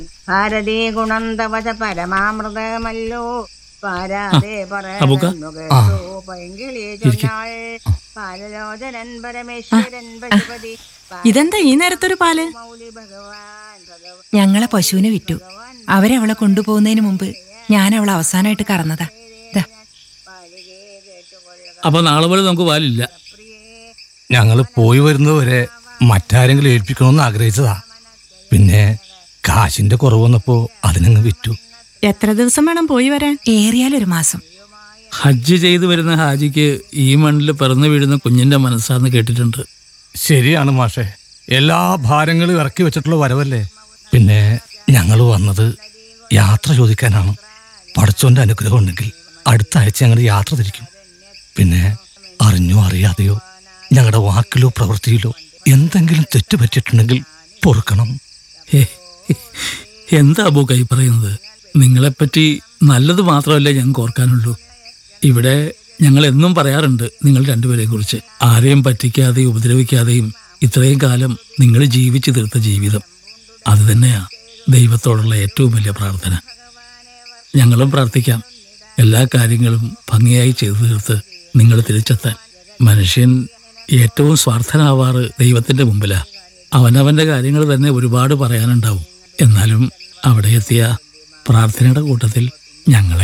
ഭാരതീ ഗുണന്തവച പരമാമൃതമല്ലോ പാരാതെ അബുക്ക? പൈങ്കിളി ചൊന്നാൾ പാലലോചനൻ പരമേശ്വരൻ പശുപതി ഇതെന്താ ഈ നേരത്തൊരു പാല് മൗലി ഭഗവാൻ ഭഗവാൻ ഞങ്ങളെ പശുവിനെ വിറ്റു അവരവളെ കൊണ്ടുപോകുന്നതിന് മുമ്പ് ഞാൻ അവളെ അവസാനമായിട്ട് കറന്നതാ ദാ, അപ്പൊ നാളെ പോലെ നമുക്ക് പാലില്ല ഞങ്ങൾ പോയി വരുന്നതുവരെ മറ്റാരെങ്കിലും ഏൽപ്പിക്കണമെന്ന് ആഗ്രഹിച്ചതാ പിന്നെ കാശിന്റെ കുറവ് വന്നപ്പോ അതിനങ്ങ് വിറ്റു എത്ര ദിവസം വേണം പോയി വരാൻ ഏറിയാലൊരു മാസം ഹജ്ജ് ചെയ്തു വരുന്ന ഹാജിക്ക് ഈ മണ്ണിൽ പിറന്നു വീഴുന്ന കുഞ്ഞിന്റെ മനസ്സാന്ന് കേട്ടിട്ടുണ്ട് ശരിയാണ് മാഷെ എല്ലാ ഭാരങ്ങളും ഇറക്കി വെച്ചിട്ടുള്ള വരവല്ലേ പിന്നെ ഞങ്ങൾ വന്നത് യാത്ര ചോദിക്കാനാണ് പടച്ചോന്റെ അനുഗ്രഹം ഉണ്ടെങ്കിൽ അടുത്ത ആഴ്ച ഞങ്ങൾ യാത്ര തിരിക്കും പിന്നെ അറിഞ്ഞോ അറിയാതെയോ ഞങ്ങളുടെ വാക്കിലോ പ്രവൃത്തിയിലോ എന്തെങ്കിലും തെറ്റ് പറ്റിയിട്ടുണ്ടെങ്കിൽ പൊറുക്കണം ഹേ, എന്താ അബു കൈ പറയുന്നത് നിങ്ങളെപ്പറ്റി നല്ലത് മാത്രമല്ലേ ഞങ്ങൾക്ക് ഓർക്കാനുള്ളൂ ഇവിടെ ഞങ്ങൾ എന്നും പറയാറുണ്ട് നിങ്ങൾ രണ്ടുപേരെയും കുറിച്ച് ആരെയും പറ്റിക്കാതെയും ഉപദ്രവിക്കാതെയും ഇത്രയും കാലം നിങ്ങൾ ജീവിച്ചു തീർത്ത ജീവിതം അത് തന്നെയാ ദൈവത്തോടുള്ള ഏറ്റവും വലിയ പ്രാർത്ഥന ഞങ്ങളും പ്രാർത്ഥിക്കാം എല്ലാ കാര്യങ്ങളും ഭംഗിയായി ചെയ്തു തീർത്ത് നിങ്ങൾ തിരിച്ചെത്താൻ മനുഷ്യൻ ഏറ്റവും സ്വാർത്ഥനാവാറ് ദൈവത്തിന്റെ മുമ്പിലാ അവനവന്റെ കാര്യങ്ങൾ തന്നെ ഒരുപാട് പറയാനുണ്ടാവും എന്നാലും അവിടെ എത്തിയ പ്രാർത്ഥനയുടെ കൂട്ടത്തിൽ ഞങ്ങളെ